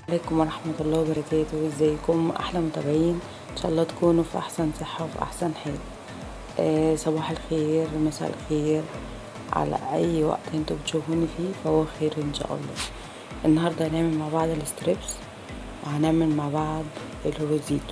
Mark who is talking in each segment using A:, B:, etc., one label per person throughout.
A: عليكم ورحمة الله وبركاته ازيكم احلى متابعين ان شاء الله تكونوا في احسن صحة وفي احسن حال آه صباح الخير مساء الخير على اي وقت انتوا بتشوفوني فيه فهو خير ان شاء الله النهاردة هنعمل مع بعض الستريبس وهنعمل مع بعض الروزيتو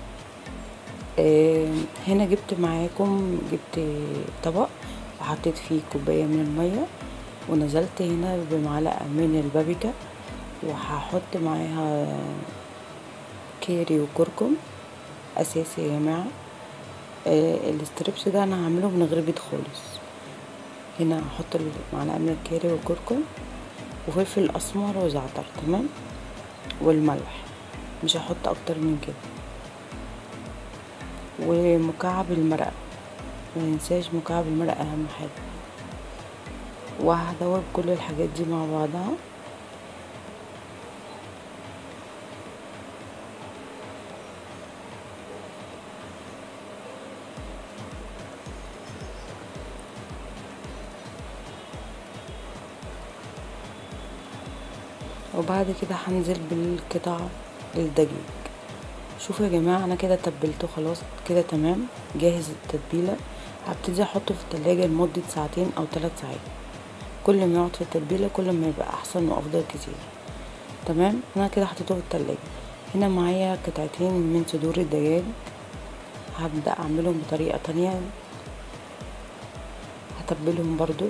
A: آه هنا جبت معاكم جبت طبق وحطيت فيه كوباية من المية ونزلت هنا بمعلقة من البابيكا وهحط معاها كاري وكركم اساسي يا جماعه آه الستريبس ده انا هعمله من غير بيض خالص هنا هحط معلقه من الكاري والكركم وفلفل اسمر وزعتر تمام والملح مش هحط اكتر من كده ومكعب المرقه ما ننساش مكعب المرقه اهم حاجه وهدوب كل الحاجات دي مع بعضها وبعد كده هنزل بالقطع الدجاج شوفوا يا جماعة انا كده تبلته خلاص كده تمام جاهز التتبيلة هبتدي احطه في التلاجة لمدة ساعتين او ثلاث ساعات كل ما يقعد في التتبيلة كل ما يبقى احسن وافضل كتير تمام انا كده حطيته في التلاجة هنا معايا قطعتين من صدور الدجاج هبدأ اعملهم بطريقة تانية هتبلهم برضو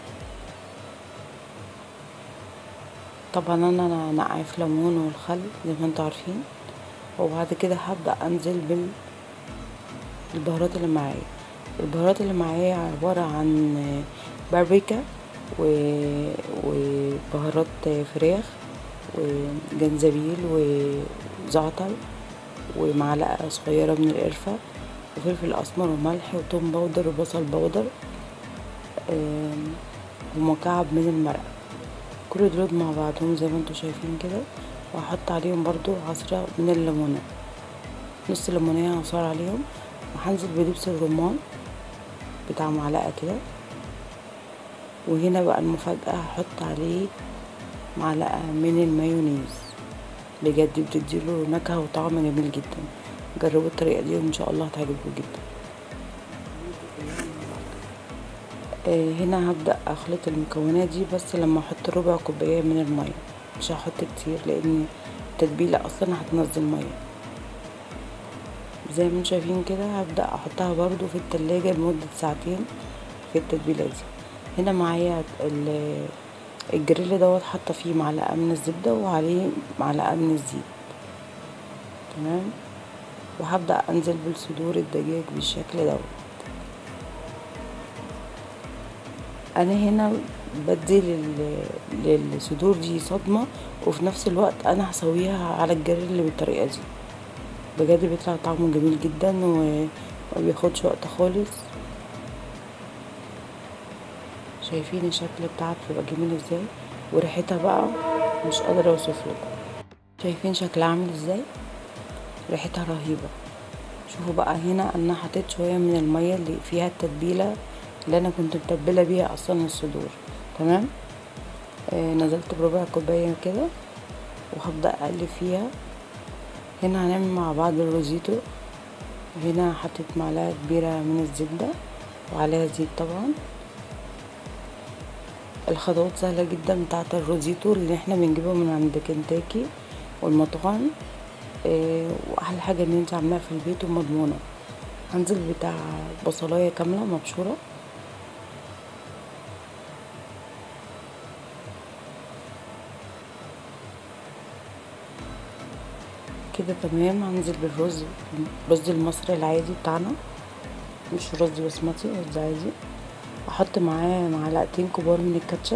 A: طبعا انا نقعي في ليمون والخل زي ما انتوا عارفين وبعد كده هبدا انزل بالبهارات اللي معايا البهارات اللي معايا عباره عن بابريكا و... وبهارات فراخ وجنزبيل وزعتر ومعلقه صغيره من القرفه وفلفل اسمر وملح وتوم بودر وبصل بودر ومكعب من المرقه كل دول مع بعضهم زي ما انتوا شايفين كده وهحط عليهم برضو عصرة من الليمونة نص ليمونية عصار عليهم وهنزل بدبس الرمان بتاع معلقة كده وهنا بقى المفاجأة هحط عليه معلقة من المايونيز بجد بتديله نكهة وطعم جميل جدا جربوا الطريقة دي وان شاء الله هتعجبكم جدا هنا هبدأ اخلط المكونات دي بس لما احط ربع كوباية من المية مش هحط كتير لان التتبيلة اصلا هتنزل مية زي ما انتم شايفين كده هبدأ احطها برضو في التلاجة لمدة ساعتين في التتبيلة دي هنا معايا الجريل دوت حاطة فيه معلقة من الزبدة وعليه معلقة من الزيت تمام وهبدأ انزل بالصدور الدجاج بالشكل دوت انا هنا بدي للصدور دي صدمة وفي نفس الوقت انا هسويها على الجريل بالطريقة دي بجد بيطلع طعمه جميل جدا ومبياخدش وقت خالص شايفين الشكل بتاعها بتبقى جميل ازاي وريحتها بقى مش قادرة اوصفلكم شايفين شكلها عامل ازاي ريحتها رهيبة شوفوا بقى هنا انا حطيت شوية من المية اللي فيها التتبيلة اللي انا كنت متبله بيها اصلا الصدور تمام آه نزلت بربع كوبايه كده وهبدا اقلب فيها هنا هنعمل مع بعض الروزيتو هنا حطيت معلقه كبيره من الزبده وعليها زيت طبعا الخطوات سهله جدا بتاعه الروزيتو اللي احنا بنجيبه من عند كنتاكي والمطاعم آه واحلى حاجه ان انت عاملاها في البيت ومضمونه هنزل بتاع بصلايه كامله مبشوره كده تمام هنزل بالرز الرز المصري العادي بتاعنا مش رز بسمتي رز عادي احط معاه معلقتين كبار من الكاتشب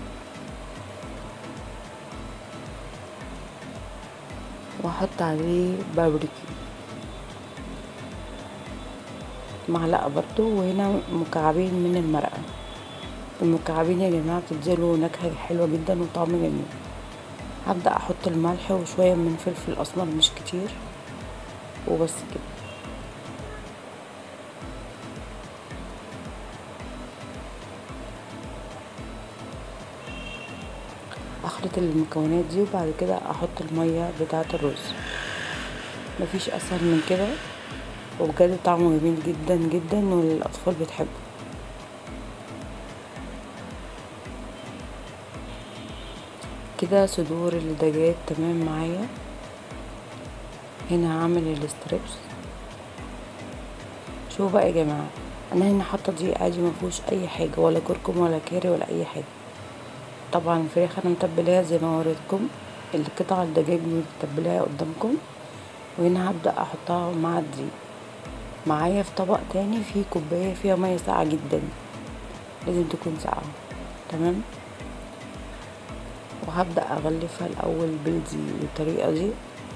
A: واحط عليه بابريكا معلقه برضو وهنا مكعبين من المرقه المكعبين يا جماعه بتديله نكهه حلوه جدا وطعم جميل هبدأ احط الملح وشوية من فلفل اسمر مش كتير وبس كده اخلط المكونات دي وبعد كده احط الميه بتاعه الرز مفيش اسهل من كده وبجد طعمه جميل جدا جدا والاطفال بتحبه كده صدور الدجاج تمام معايا هنا هعمل الستريبس شوفوا بقى يا جماعه انا هنا حاطه دقيق عادي مفيهوش اي حاجه ولا كركم ولا كاري ولا اي حاجه طبعا الفراخ انا متبلاها زي ما وريتكم القطع الدجاج متبلاها قدامكم وهنا هبدا احطها مع الدقيق معايا في طبق تاني فيه كوبايه فيها ميه ساقعه جدا لازم تكون ساقعه تمام وهبدا اغلفها الاول بالدقيق بالطريقه دي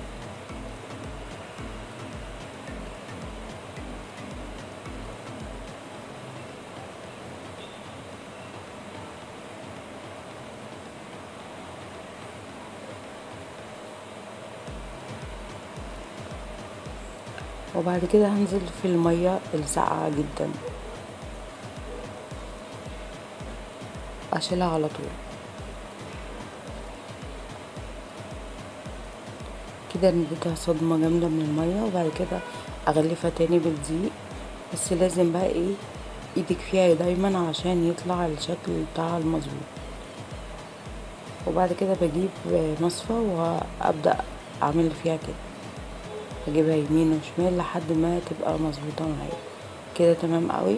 A: وبعد كده هنزل في المية الساقعة جدا اشيلها على طول كده اديتها صدمة جامدة من المية وبعد كده اغلفها تاني بالدقيق بس لازم بقى ايه ايدك فيها دايما عشان يطلع الشكل بتاعها المظبوط وبعد كده بجيب مصفى وابدأ اعمل فيها كده اجيبها يمين وشمال لحد ما تبقى مظبوطه معايا كده تمام قوي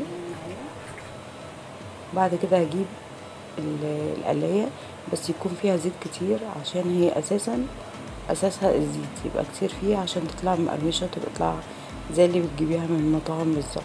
A: بعد كده هجيب القلايه بس يكون فيها زيت كتير عشان هي اساسا اساسها الزيت يبقى كتير فيها عشان تطلع مقرمشه تطلع زي اللي بتجيبيها من المطاعم بالظبط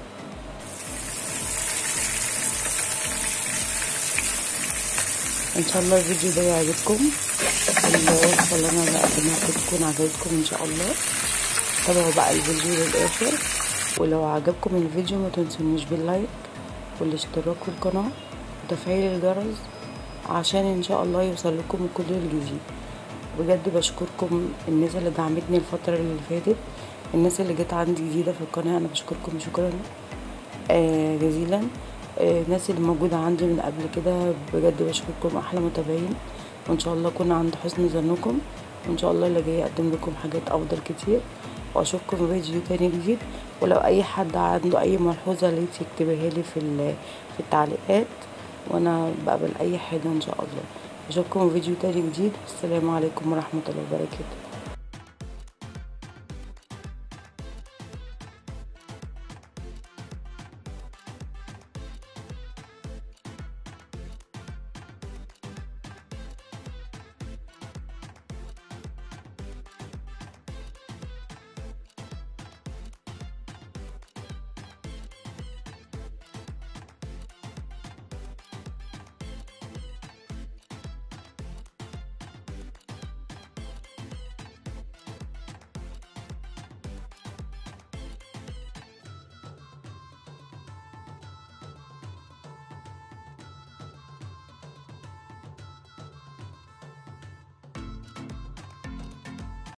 A: ان شاء الله الفيديو ده يعجبكم الوصفه اللي انا بقدمها تكون عجبتكم ان شاء الله تابعوا بقى الفيديو للاخر ولو عجبكم الفيديو ما تنسونيش باللايك والاشتراك في القناه وتفعيل الجرس عشان ان شاء الله يوصل لكم كل الجديد بجد بشكركم الناس اللي دعمتني الفتره اللي فاتت الناس اللي جت عندي جديده في القناه انا بشكركم شكرا آه جزيلا آه الناس اللي موجوده عندي من قبل كده بجد بشكركم احلى متابعين وان شاء الله اكون عند حسن ظنكم وان شاء الله اللي جاي اقدم لكم حاجات افضل كتير واشوفكم في فيديو تاني جديد ولو اي حد عنده اي ملحوظه ليت يكتبها لي في في التعليقات وانا بقبل اي حاجه ان شاء الله اشوفكم في فيديو تاني جديد والسلام عليكم ورحمه الله وبركاته